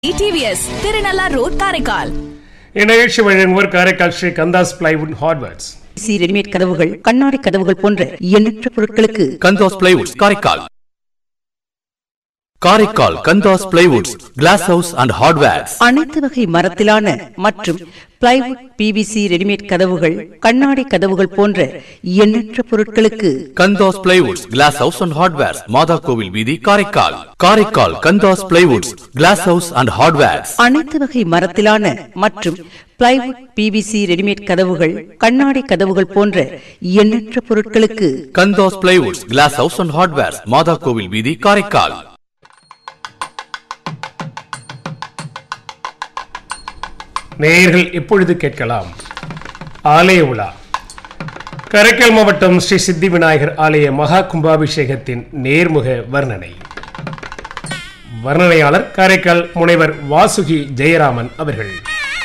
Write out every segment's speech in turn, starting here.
TVS Thirunallar road Karaikal இந்நிகழ்ச்சி வழங்குவோர் Karaikal Sri Kandhas plywood hardwares சி ரெடிமேட் கதவுகள் கண்ணாடி கதவுகள் போன்ற எண்ணற்ற பொருட்களுக்கு Kandhas plywoods Karaikal Karaikal Kandhas plywoods glass house and hardwares அனைத்து வகை மரத்திலான மற்றும் பிளைவுட் பிவிசி ரெடிமேட் கதவுகள் கண்ணாடி கதவுகள் போன்ற எண்ணற்ற பொருட்களுக்கு Kandhas plywoods glass house and hardwares மாதா கோவில் வீதி Karaikal Karaikal Kandhas plywoods glass house and hardwares அனைத்து வகை மரத்திலான மற்றும் பிளைவுட் பிவிசி ரெடிமேட் கதவுகள் கண்ணாடி கதவுகள் போன்ற எண்ணற்ற பொருட்களுக்கு Kandhas plywoods glass house and hardwares மாதா கோவில் வீதி காரைக்கால் நேயர்கள் இப்பொழுது கேட்கலாம் ஆலய உலா காரைக்கால் மாவட்டம் ஸ்ரீ சித்தி விநாயகர் ஆலய மகா கும்பாபிஷேகத்தின் நேர்முக வர்ணனை வர்ணனையாளர் காரைக்கால் முனைவர் வாசுகி ஜெயராமன் அவர்கள்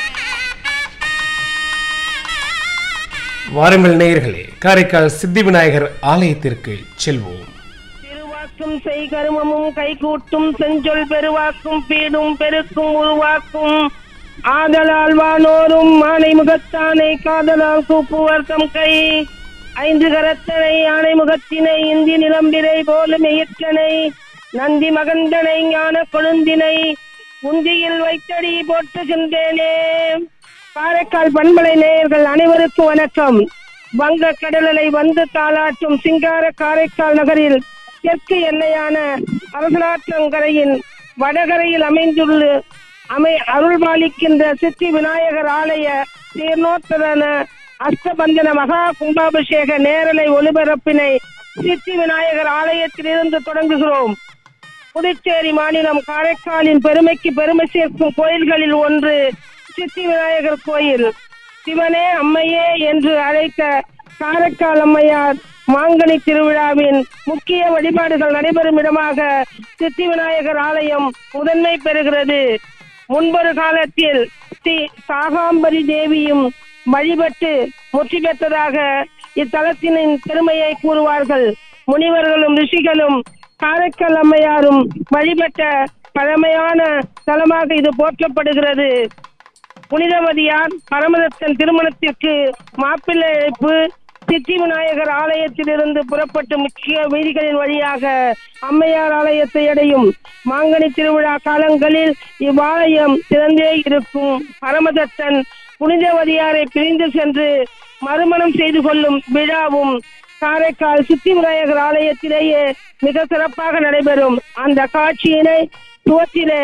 வாருங்கள் நேயர்களே காரைக்கால் சித்தி விநாயகர் ஆலயத்திற்கு செல்வோம் திருவாக்கும் செய் கருமமும் கைகூட்டும் செஞ்சொல் பெருவாக்கும் பீடும் பெருக்கும் உருவாக்கும் ஆதலால் வானோரும் ஆனை முகத்தானை காதலால் கூப்புவர் தம் கை ஐந்து கரத்தனை ஆனை முகத்தினை இந்தி நிலம்பிரை போலும் எயிற்றனை நந்தி மகந்தனை ஞான கொழுந்தினை உந்தியில் வைத்தடி போற்றுகின்றேனே காரைக்கால் பண்பலை நேயர்கள் அனைவருக்கும் வணக்கம் வங்க கடலலை வந்து தாளாட்டும் சிங்கார காரைக்கால் நகரில் தெற்கு எல்லையான அரசலாற்றங்கரையின் வடகரையில் அமைந்துள்ள அமை அருள்பாலிக்கின்ற சித்தி விநாயகர் ஆலய சீர்ணோத்தரன அஷ்டபந்தன மகா கும்பாபிஷேக நேரலை ஒளிபரப்பினை சித்தி விநாயகர் ஆலயத்திலிருந்து தொடங்குகிறோம் புதுச்சேரி மாநிலம் காரைக்காலின் பெருமைக்கு பெருமை சேர்க்கும் கோயில்களில் ஒன்று சித்தி விநாயகர் கோயில் சிவனே அம்மையே என்று அழைத்த காரைக்கால் அம்மையார் மாங்கனி திருவிழாவின் முக்கிய வழிபாடுகள் நடைபெறும் இடமாக சித்தி விநாயகர் ஆலயம் முதன்மை பெறுகிறது முன்பொரு காலத்தில் ஸ்ரீ சாகாம்பரி தேவியும் வழிபட்டு முற்றி பெற்றதாக இத்தலத்தினின் பெருமையை கூறுவார்கள் முனிவர்களும் ரிஷிகளும் காரைக்கால் அம்மையாரும் வழிபட்ட பழமையான தலமாக இது போற்றப்படுகிறது புனிதவதியார் பரமதத்தன் திருமணத்திற்கு மாப்பிள்ளை அழைப்பு சித்தி விநாயகர் ஆலயத்திலிருந்து புறப்பட்டு முக்கிய வீதிகளின் வழியாக அம்மையார் ஆலயத்தை அடையும் மாங்கனி திருவிழா காலங்களில் இவ்வாலயம் திறந்தே இருக்கும் பரமதத்தன் புனிதவதியாரை பிரிந்து சென்று மறுமணம் செய்து கொள்ளும் விழாவும் காரைக்கால் சித்தி விநாயகர் ஆலயத்திலேயே மிக சிறப்பாக நடைபெறும் அந்த காட்சியினை சுவத்திலே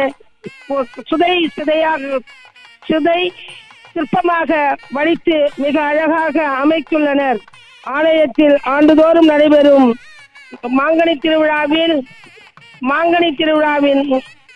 சுதை சிதையாக சுதை சிற்பமாக வடித்து மிக அழகாக அமைத்துள்ளனர் ஆலயத்தில் ஆண்டுதோறும் நடைபெறும் மாங்கனி திருவிழாவில் மாங்கனி திருவிழாவின்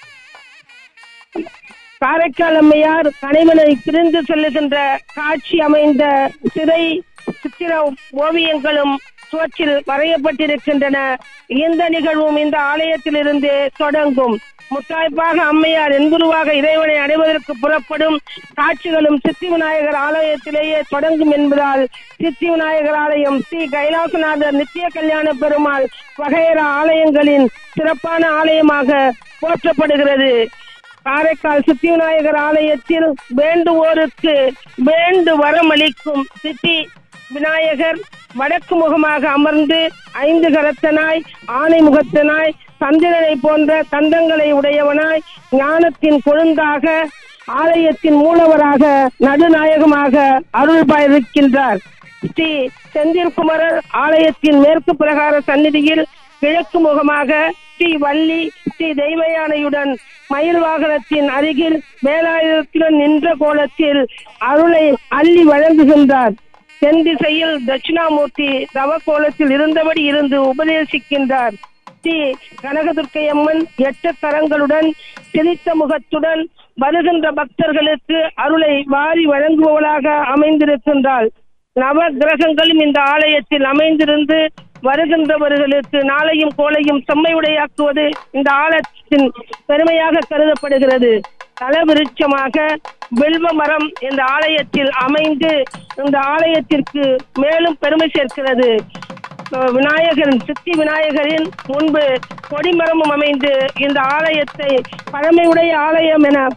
காரைக்கால் அம்மையார் கனிமனை பிரிந்து செல்லுகின்ற காட்சி அமைந்த சிறை சித்திர ஓவியங்களும் சுவற்றில் வரையப்பட்டிருக்கின்றன இந்த நிகழ்வும் இந்த ஆலயத்திலிருந்து தொடங்கும் முத்தாய்ப்பாக அம்மையார் எண்குருவாக இறைவனை அடைவதற்கு புறப்படும் காட்சிகளும் சித்தி விநாயகர் ஆலயத்திலேயே தொடங்கும் என்பதால் சித்தி விநாயகர் ஆலயம் ஸ்ரீ கைலாசநாதர் நித்திய கல்யாண பெருமாள் வகையற ஆலயங்களின் சிறப்பான ஆலயமாக போற்றப்படுகிறது காரைக்கால் சித்தி விநாயகர் ஆலயத்தில் வேண்டுவோருக்கு வேண்டு வரமளிக்கும் சித்தி விநாயகர் வடக்கு முகமாக அமர்ந்து ஐந்து கரத்தனாய் ஆணை முகத்தனாய் சந்திரனை போன்ற தந்தங்களை உடையவனாய் ஞானத்தின் கொழுந்தாக ஆலயத்தின் மூலவராக நடுநாயகமாக அருள் பாயிருக்கின்றார் ஸ்ரீ செந்தில்குமரர் ஆலயத்தின் மேற்கு பிரகார சந்நிதியில் கிழக்கு முகமாக ஸ்ரீ வள்ளி ஸ்ரீ தெய்வயானையுடன் மயில் வாகனத்தின் அருகில் வேலாயுதத்துடன் நின்ற கோலத்தில் அருளை அள்ளி வழங்குகின்றார் தென் திசையில் தட்சிணாமூர்த்தி தவ கோலத்தில் இருந்தபடி இருந்து உபதேசிக்கின்றார் ஸ்ரீ கனகதுர்க்கை அம்மன் எட்டு கரங்களுடன் சிரித்த முகத்துடன் வருகின்ற பக்தர்களுக்கு அருளை வாரி வழங்குபவளாக அமைந்திருக்கின்றாள் நவ கிரகங்களும் இந்த ஆலயத்தில் அமைந்திருந்து வருகின்றவர்களுக்கு நாளையும் கோளையும் செம்மையுடையாக்குவது இந்த ஆலயத்தின் பெருமையாக கருதப்படுகிறது தலவிருட்சமாக வில்வ மரம் இந்த ஆலயத்தில் அமைந்து இந்த ஆலயத்திற்கு மேலும் பெருமை சேர்க்கிறது அஹ், விநாயகரின் சித்தி விநாயகரின் முன்பு கொடிமரமும் அமைந்து இந்த ஆலயத்தை பழமையுடைய ஆலயம் என